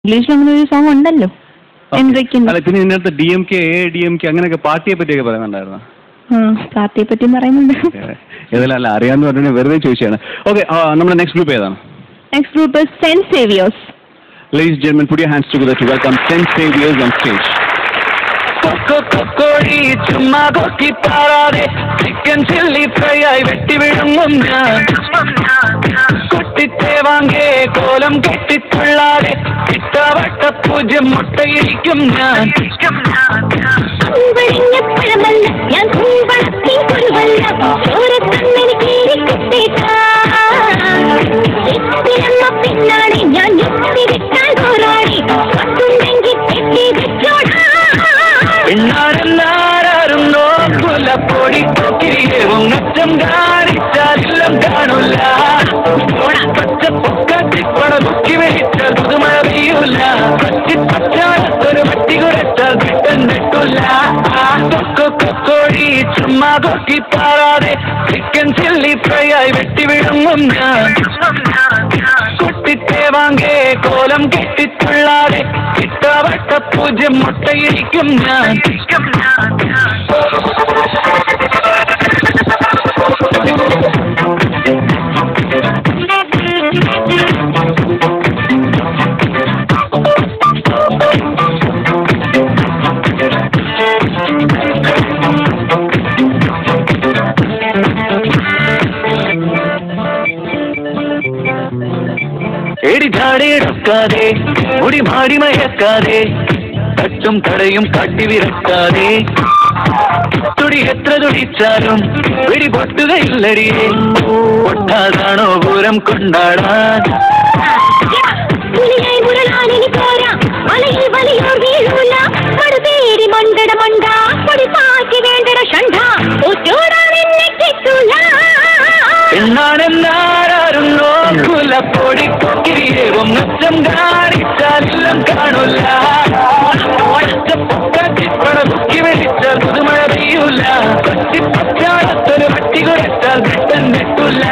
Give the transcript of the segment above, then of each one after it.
ഇംഗ്ലീഷിൽ അങ്ങനെ ഒരു സോങ് ഉണ്ടല്ലോ എൻട്രിക്കുന്നു അല്ല പിന്നെ ഇതിനകത്ത് D M K A D M K അങ്ങനെയൊക്കെ പാർട്ടിയെ പറ്റിയൊക്കെ പറയുന്നുണ്ടായിരുന്നു പാർട്ടിയെ പറ്റി പറയുന്നുണ്ട് ഏതെല്ലാം അല്ല അറിയാന്ന് പറഞ്ഞു വെറുതെ ചോദിച്ചാണ് ഓക്കെ നമ്മുടെ നെക്സ്റ്റ് ഗ്രൂപ്പ് ഏതാണ് next group saint Xavier's Ladies and gentlemen, put your hands together to welcome Saint Saviors on stage. കൊക്കോ കൊക്കോടി ചുമ്മാ കൊക്കി പാറാതെ ചിക്കൻ ചില്ലി ഫ്രൈ ആയി വെട്ടി വിഴുങ്ങും ഞാൻ കൊട്ടിത്തേവാങ്കേ കോലം കെട്ടിത്തുള്ളാതെ ഇട്ടവട്ട പൂജ്യം മുട്ടയിരിക്കും ഞാൻ പൂവണിഞ്ഞപ്പഴമല്ല ഞാൻ പൂവളത്തിൻ കുരുവല്ല ചോരക്കണ്ണിന് കീറിക്കിട്ടേക്കാ ഇത്തിരമ്മ പിന്നാലെ ഞാൻ യുക്തി വിട്ടാൽ പോരാടി പത്തുണ്ടെങ്കിൽ കെട്ടി വെച്ചോടാ പിന്നാരെന്നാരും നോക്കുല പൊടി കൊക്കിരിയേവും നച്ചം കാണിച്ചാലും കാണൂല പച്ച പൊക്കത്തിപ്പട മുക്കി വെച്ചാൽ പുതുമഴ പെയ്യൂല പറ്റി പച്ചാലത്തൊരു പട്ടി കുരച്ചാൽ കിട്ടൻ കിട്ടൂല കൊക്കോ കൊക്കോടി ചുമ്മാ കൊക്കി പാറാതെ ചിക്കൻ ചില്ലി ഫ്രൈ ആയി വെട്ടി വിഴുങ്ങും ഞാൻ കുട്ടിത്തേവാങ്കേ കോലം കെട്ടിത്തുള്ളാതെ ഇട്ടവട്ട പൂജ്യം മുട്ടയിരിക്കും ഞാൻ ഏടി ചാടിയെടുക്കാതെ മുടി മാടി മയക്കാതെ തട്ടും തടയും കാട്ടി വിറക്കാതെ തുടി എത്ര തുടിച്ചാലും വെടി പൊട്ടുകയില്ലടിയേ പൊട്ടാതാണോ പൂരം കൊണ്ടാടാൻ പുലിയായി മുരളാനിനി പോരാ മലയിൽ വലിയോർ വീഴൂല മടുതേരി മണ്ടട മണ്ട പൊടി പാറ്റി വേണ്ടട ഷണ്ട ഒറ്റോടാൻ എന്നെ കിട്ടൂല എന്നാണെന്നാരും നോക്കൂല പൊടി കൊക്കിരിയേവും നച്ചം കാണിച്ചാലും കാണൂല പൊക്കത്തിപ്പട മുക്കി വെളിച്ചാൽ പുതുമഴ പെയ്യൂല കൊച്ചിപ്പച്ചാളത്തൊരു പട്ടി കുരച്ചാൽ കിട്ടൻ കിട്ടൂല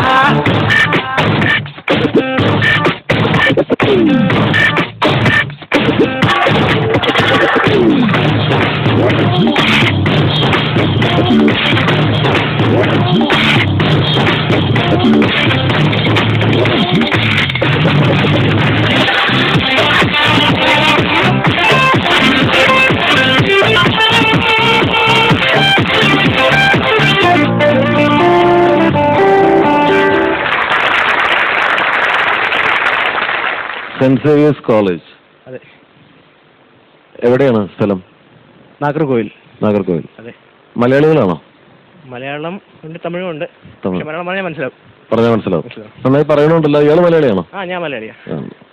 സെന്റ് സേവിയേഴ്സ് കോളേജ് അതെ എവിടെയാണ് സ്ഥലം നാഗർകോവിൽ നാഗർകോവിൽ അതെ മലയാളികളാണോ മലയാളം ഉണ്ട് തമിഴും ഉണ്ട് തമിഴ്. പക്ഷെ മലയാളം പറഞ്ഞാൽ മനസ്സിലാവും പറഞ്ഞാൽ മനസ്സിലാവും മനസ്സിലാവും. നന്നായി പറയണുണ്ടല്ലോ ഇയാൾ മലയാളിയാണോ ആ ഞാൻ മലയാളിയാ ആ.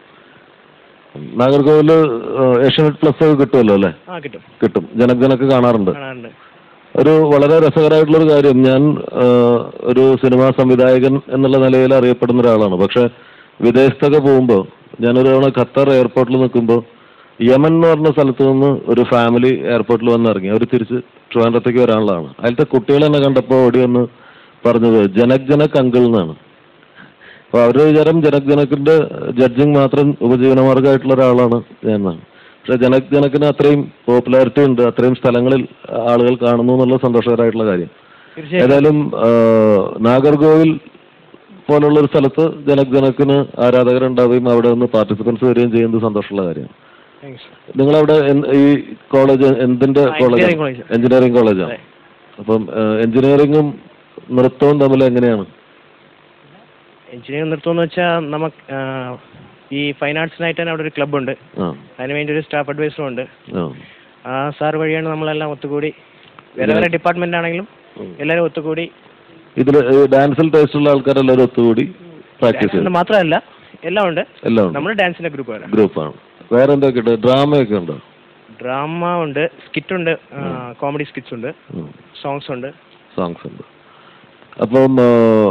നാഗർകോവിൽ ഏഷ്യാനെറ്റ് പ്ലസ് ഒക്കെ കിട്ടുമല്ലോ അല്ലേ ആ കിട്ടും കിട്ടും ജനകനൊക്കെ കാണാറുണ്ട് കാണാറുണ്ട് ഒരു വളരെ രസകരമായിട്ടുള്ള ഒരു കാര്യം ഞാൻ ആ, ഒരു സിനിമാ സംവിധായകൻ എന്നുള്ള നിലയിൽ അറിയപ്പെടുന്ന ഒരാളാണ് പക്ഷെ വിദേശത്തൊക്കെ പോകുമ്പോൾ ഞാനൊരു തവണ ഖത്തർ എയർപോർട്ടിൽ നിൽക്കുമ്പോൾ യമൻ എന്ന് പറഞ്ഞ സ്ഥലത്ത് നിന്ന് ഒരു ഫാമിലി എയർപോർട്ടിൽ വന്ന് ഇറങ്ങി അവർ തിരിച്ച് ട്രിവാൻഡ്രത്തേക്ക് വരാനുള്ളതാണ് അതിലത്തെ കുട്ടികൾ എന്നെ കണ്ടപ്പോൾ ഓടി വന്ന് പറഞ്ഞത് ജനക് ജനക് അങ്കിൾ എന്നാണ് അപ്പോൾ അവരുടെ വിചാരം ജനക് ജനക്കിന്റെ ജഡ്ജിങ് മാത്രം ഉപജീവനമാർഗമായിട്ടുള്ള ഒരാളാണ് ഞാൻ എന്നാണ് പക്ഷെ ജനക് ജനക്കിന് അത്രയും പോപ്പുലാരിറ്റി ഉണ്ട് അത്രയും സ്ഥലങ്ങളിൽ ആളുകൾ കാണുന്നു എന്നുള്ള സന്തോഷകരമായിട്ടുള്ള കാര്യം തീർച്ചയായും ഏതായാലും ആ, നാഗർകോവിൽ പോലുള്ള ഒരു സ്ഥലത്ത് ജനക് ജനക്കിന് ആരാധകരുണ്ടാവുകയും അവിടെ നിന്ന് പാർട്ടിസിപ്പൻസ് വരികയും ചെയ്യുന്നത് സന്തോഷമുള്ള കാര്യമാണ് താങ്ക്സ് നിങ്ങളവിടെ എന്ത്- ഈ കോളേജ് എന്തിന്റെ ആ, കോളേജ് engineering college. എഞ്ചിനീയറിംഗ് കോളേജാണ് അതെ. അപ്പം എഞ്ചിനീയറിംഗും നൃത്തവും തമ്മിൽ എങ്ങനെയാണ് എഞ്ചിനീയറിംഗ് നൃത്തം എന്ന് വെച്ചാൽ നമുക്ക് ആ, ഈ ഫൈൻ ആർട്സിനായിട്ട് തന്നെ അവിടെ ഒരു ക്ലബ്ബുണ്ട് ആ അതിന് വേണ്ടി ഒരു സ്റ്റാഫ് അഡ്വൈസറും ഉണ്ട് ആ ആ സാർ വഴിയാണ് നമ്മളെല്ലാം ഒത്തുകൂടി വേറെ വേറെ ഡിപ്പാർട്ട്മെന്റ് ആണെങ്കിലും എല്ലാവരും ഒത്തുകൂടി ഇതിൽ ഡാൻസിൽ ടേസ്റ്റ് ഉള്ള ആൾക്കാരെല്ലാവരും ഒത്തുകൂടി പ്രാക്ടീസ് ഡാൻസ് ചെയ്യും മാത്രമല്ല എല്ലാം ഉണ്ട് എല്ലാം ഉണ്ട് നമ്മൾ ഡാൻസിന്റെ ഗ്രൂപ്പ് വരാം ഗ്രൂപ്പാണ് വേറെ എന്തൊക്കെ ഉണ്ട് ഡ്രാമയൊക്കെ ഉണ്ടോ ഡ്രാമ ഉണ്ട് സ്കിറ്റ് ഉണ്ട് കോമഡി സ്കിറ്റ്സ് ഉണ്ട് സോങ്സ് ഉണ്ട് സോങ്സ് ഉണ്ട് അപ്പം ആ,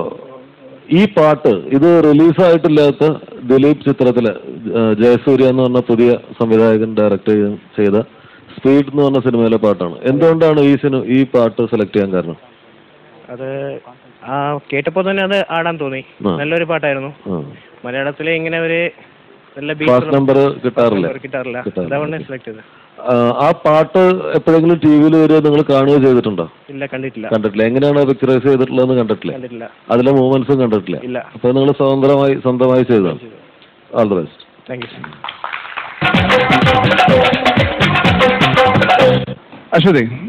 ഈ പാട്ട് ഇത് റിലീസായിട്ടില്ലാത്ത ദിലീപ് ചിത്രത്തിലെ ആ, ജയസൂര്യ എന്ന് പറഞ്ഞ പുതിയ സംവിധായകൻ ഡയറക്റ്റ് ചെയ്ത സ്പീഡ് എന്ന് പറഞ്ഞ സിനിമയിലെ പാട്ടാണ് എന്തുകൊണ്ടാണ് ഈ സിനിമ ഈ പാട്ട് സെലക്ട് ചെയ്യാൻ കാരണം അത് ആ കേട്ടപ്പോൾ തന്നെ അത് ആടാൻ തോന്നി ആ. നല്ലൊരു പാട്ടായിരുന്നു ആ മലയാളത്തിലെ ഇങ്ങനെ ഒരു നല്ല ഫാസ്റ്റ് നമ്പർ കിട്ടാറില്ല കിട്ടാറില്ല കിട്ടാറില്ല. അതുകൊണ്ട് സെലക്ട് ചെയ്തത് ആ, ആ പാട്ട് എപ്പോഴെങ്കിലും ടി വിയിൽ വരിക നിങ്ങൾ കാണുകയോ ചെയ്തിട്ടുണ്ടോ ഇല്ല കണ്ടിട്ടില്ല കണ്ടിട്ടില്ല എങ്ങനെയാണ് പിക്ചറൈസ് ചെയ്തിട്ടുള്ളതെന്ന് കണ്ടിട്ടില്ല കണ്ടിട്ടില്ല അതിലെ മൂവ്മെന്റ്സും കണ്ടിട്ടില്ല ഇല്ല. അപ്പൊ നിങ്ങൾ സ്വതന്ത്രമായി സ്വന്തമായി ചെയ്തതാണ് all the best thank you Aswathy